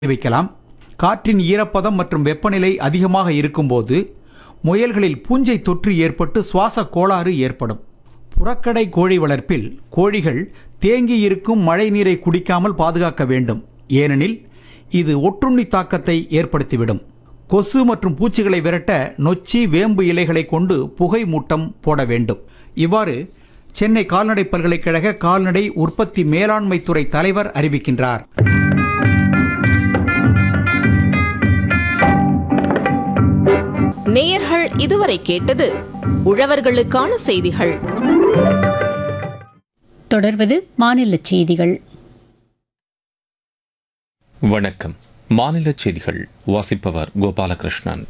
வைக்கலாம் காற்றின் ஈரப்பதம் மற்றும் வெப்பநிலை அதிகமாக இருக்கும்போது முயல்களில் பூஞ்சை தொற்று ஏற்பட்டு சுவாச கோளாறு ஏற்படும் புறக்கடை கோழி வளர்ப்பில் கோழிகள் தேங்கி இருக்கும் மழை நீரை குடிக்காமல் பாதுகாக்க வேண்டும் ஏனெனில் இது ஒட்டுண்ணி தாக்கத்தை ஏற்படுத்திவிடும் கொசு மற்றும் பூச்சிகளை விரட்ட நொச்சி வேம்பு இலைகளை கொண்டு புகை மூட்டம் போட வேண்டும் இவ்வாறு சென்னை கால்நடை பல்கலைக்கழக கால்நடை உற்பத்தி மேலாண்மை துறை தலைவர் அறிவிக்கின்றார் நேயர்கள் இதுவரை கேட்டது உழவர்களுக்கான செய்திகள் தொடர்வது மாநில செய்திகள் வணக்கம் மாநில செய்திகள் வாசிப்பவர் கோபாலகிருஷ்ணன்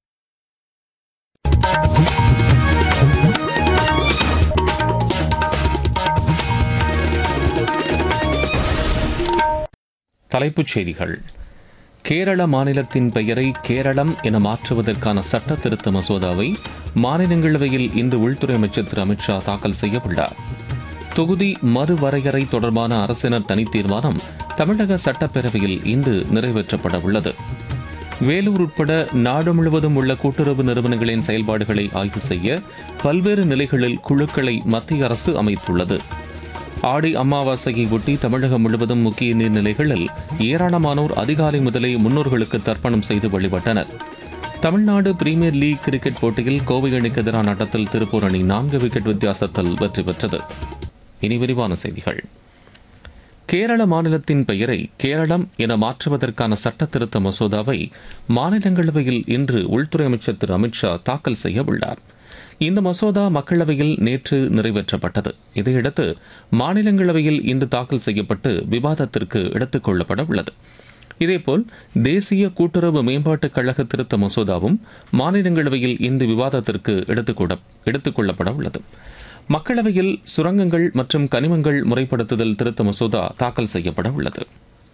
தலைப்புச் செய்திகள் கேரள மாநிலத்தின் பெயரை கேரளம் என மாற்றுவதற்கான சட்ட திருத்த மசோதாவை மாநிலங்களவையில் இன்று உள்துறை அமைச்சர் திரு அமித்ஷா தாக்கல் செய்ய உள்ளார் தொகுதி மறுவரையறை தொடர்பான அரசினர் தனி தீர்மானம் தமிழக சட்டப்பேரவையில் இன்று நிறைவேற்றப்பட உள்ளது வேலூர் உட்பட நாடு முழுவதும் உள்ள கூட்டுறவு நிறுவனங்களின் செயல்பாடுகளை ஆய்வு செய்ய பல்வேறு நிலைகளில் குழுக்களை மத்திய அரசு அமைத்துள்ளது ஆடி அமாவாசையை ஒட்டி தமிழகம் முழுவதும் முக்கிய நீர்நிலைகளில் ஏராளமானோர் அதிகாலை முதலே முன்னோர்களுக்கு தர்ப்பணம் செய்து வழிபட்டனர் தமிழ்நாடு பிரீமியர் லீக் கிரிக்கெட் போட்டியில் கோவை அணிக்கு எதிரான ஆட்டத்தில் திருப்பூர் அணி நான்கு விக்கெட் வித்தியாசத்தில் வெற்றி பெற்றது இனி விரிவான செய்திகள் கேரள மாநிலத்தின் பெயரை கேரளம் என மாற்றுவதற்கான சட்ட திருத்த மசோதாவை மாநிலங்களவையில் இன்று உள்துறை அமைச்சர் திரு அமித்ஷா தாக்கல் செய்ய உள்ளார் இந்த மசோதா மக்களவையில் நேற்று நிறைவேற்றப்பட்டது இதையடுத்து மாநிலங்களவையில் இன்று தாக்கல் செய்யப்பட்டு விவாதத்திற்கு எடுத்துக் கொள்ளப்பட உள்ளது இதேபோல் தேசிய கூட்டுறவு மேம்பாட்டுக் கழக திருத்த மசோதாவும் மாநிலங்களவையில் இன்று விவாதத்திற்கு எடுத்துக்கொள்ள எடுத்துக் கொள்ளப்பட உள்ளது மக்களவையில் சுரங்கங்கள் மற்றும் கனிமங்கள் முறைப்படுத்துதல் திருத்த மசோதா தாக்கல் செய்யப்பட உள்ளது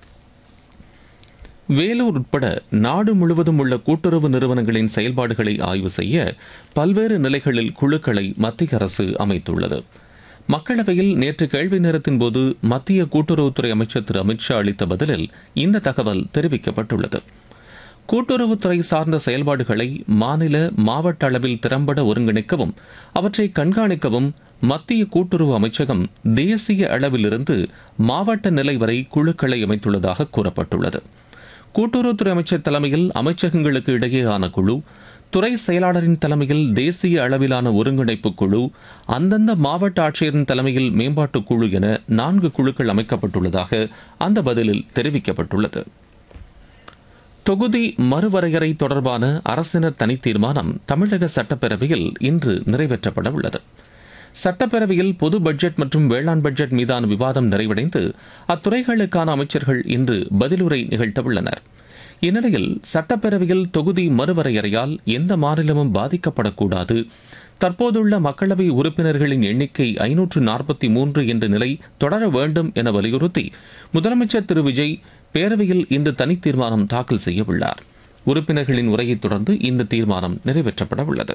வேலூர் உட்பட நாடு முழுவதும் உள்ள கூட்டுறவு நிறுவனங்களின் செயல்பாடுகளை ஆய்வு செய்ய பல்வேறு நிலைகளில் குழுக்களை மத்திய அரசு அமைத்துள்ளது மக்களவையில் நேற்று கேள்வி நேரத்தின் போது மத்திய கூட்டுறவுத்துறை அமைச்சர் திரு அமித்ஷா அளித்த பதிலில் இந்த தகவல் தெரிவிக்கப்பட்டுள்ளது கூட்டுறவுத்துறை சார்ந்த செயல்பாடுகளை மாநில மாவட்ட அளவில் திறம்பட ஒருங்கிணைக்கவும் அவற்றை கண்காணிக்கவும் மத்திய கூட்டுறவு அமைச்சகம் தேசிய அளவிலிருந்து மாவட்ட நிலை வரை குழுக்களை அமைத்துள்ளதாக கூறப்பட்டுள்ளது கூட்டுறவுத்துறை அமைச்சர் தலைமையில் அமைச்சகங்களுக்கு இடையேயான குழு துறை செயலாளரின் தலைமையில் தேசிய அளவிலான ஒருங்கிணைப்பு குழு அந்தந்த மாவட்ட ஆட்சியரின் தலைமையில் மேம்பாட்டுக் குழு என நான்கு குழுக்கள் அமைக்கப்பட்டுள்ளதாக அந்த பதிலில் தெரிவிக்கப்பட்டுள்ளது தொகுதி மறுவரையறை தொடர்பான அரசினர் தனி தீர்மானம் தமிழக சட்டப்பேரவையில் இன்று நிறைவேற்றப்பட உள்ளது சட்டப்பேரவையில் பொது பட்ஜெட் மற்றும் வேளாண் பட்ஜெட் மீதான விவாதம் நிறைவடைந்து அத்துறைகளுக்கான அமைச்சர்கள் இன்று பதிலுரை நிகழ்த்தவுள்ளனர் இந்நிலையில் சட்டப்பேரவையில் தொகுதி மறுவரையறையால் எந்த மாநிலமும் பாதிக்கப்படக்கூடாது தற்போதுள்ள மக்களவை உறுப்பினர்களின் எண்ணிக்கை ஐநூற்று நாற்பத்தி மூன்று என்ற நிலை தொடர வேண்டும் என வலியுறுத்தி முதலமைச்சர் திரு விஜய் பேரவையில் இன்று தனி தீர்மானம் தாக்கல் செய்ய உள்ளார் உறுப்பினர்களின் உரையைத் தொடர்ந்து இந்த தீர்மானம் நிறைவேற்றப்பட உள்ளது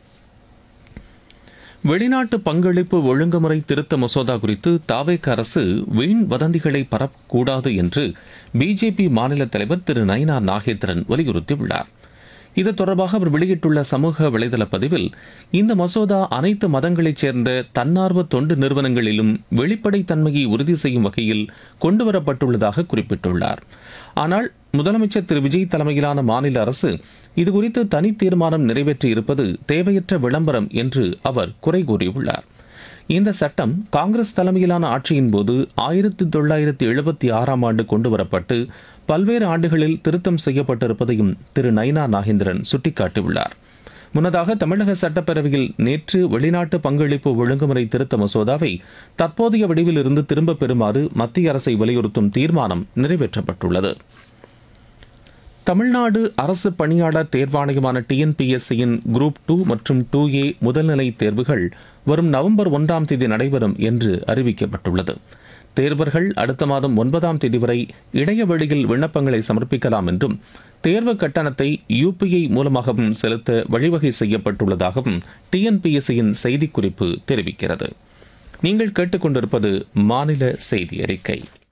வெளிநாட்டு பங்களிப்பு ஒழுங்குமுறை திருத்த மசோதா குறித்து தாவேக அரசு வீண் வதந்திகளை பரப்பக்கூடாது என்று பிஜேபி மாநில தலைவர் திரு நயினா நாகேந்திரன் வலியுறுத்தியுள்ளார் இது தொடர்பாக அவர் வெளியிட்டுள்ள சமூக வலைதள பதிவில் இந்த மசோதா அனைத்து மதங்களைச் சேர்ந்த தன்னார்வ தொண்டு நிறுவனங்களிலும் வெளிப்படைத்தன்மையை உறுதி செய்யும் வகையில் கொண்டுவரப்பட்டுள்ளதாக குறிப்பிட்டுள்ளார் ஆனால் முதலமைச்சர் திரு விஜய் தலைமையிலான மாநில அரசு இதுகுறித்து தனி தீர்மானம் நிறைவேற்றி இருப்பது தேவையற்ற விளம்பரம் என்று அவர் குறை கூறியுள்ளார் இந்த சட்டம் காங்கிரஸ் தலைமையிலான ஆட்சியின் போது ஆயிரத்தி தொள்ளாயிரத்தி எழுபத்தி ஆறாம் ஆண்டு கொண்டுவரப்பட்டு பல்வேறு ஆண்டுகளில் திருத்தம் செய்யப்பட்டிருப்பதையும் திரு நைனா நாகேந்திரன் சுட்டிக்காட்டியுள்ளார் முன்னதாக தமிழக சட்டப்பேரவையில் நேற்று வெளிநாட்டு பங்களிப்பு ஒழுங்குமுறை திருத்த மசோதாவை தற்போதைய வடிவில் இருந்து திரும்பப் பெறுமாறு மத்திய அரசை வலியுறுத்தும் தீர்மானம் நிறைவேற்றப்பட்டுள்ளது தமிழ்நாடு அரசு பணியாளர் தேர்வாணையமான டிஎன்பிஎஸ்சியின் குரூப் டூ மற்றும் டூ ஏ முதல்நிலை தேர்வுகள் வரும் நவம்பர் ஒன்றாம் தேதி நடைபெறும் என்று அறிவிக்கப்பட்டுள்ளது தேர்வர்கள் அடுத்த மாதம் ஒன்பதாம் தேதி வரை இணைய வழியில் விண்ணப்பங்களை சமர்ப்பிக்கலாம் என்றும் தேர்வு கட்டணத்தை யுபிஐ மூலமாகவும் செலுத்த வழிவகை செய்யப்பட்டுள்ளதாகவும் டிஎன்பிஎஸ்சியின் செய்திக்குறிப்பு தெரிவிக்கிறது நீங்கள் கேட்டுக்கொண்டிருப்பது மாநில செய்தி அறிக்கை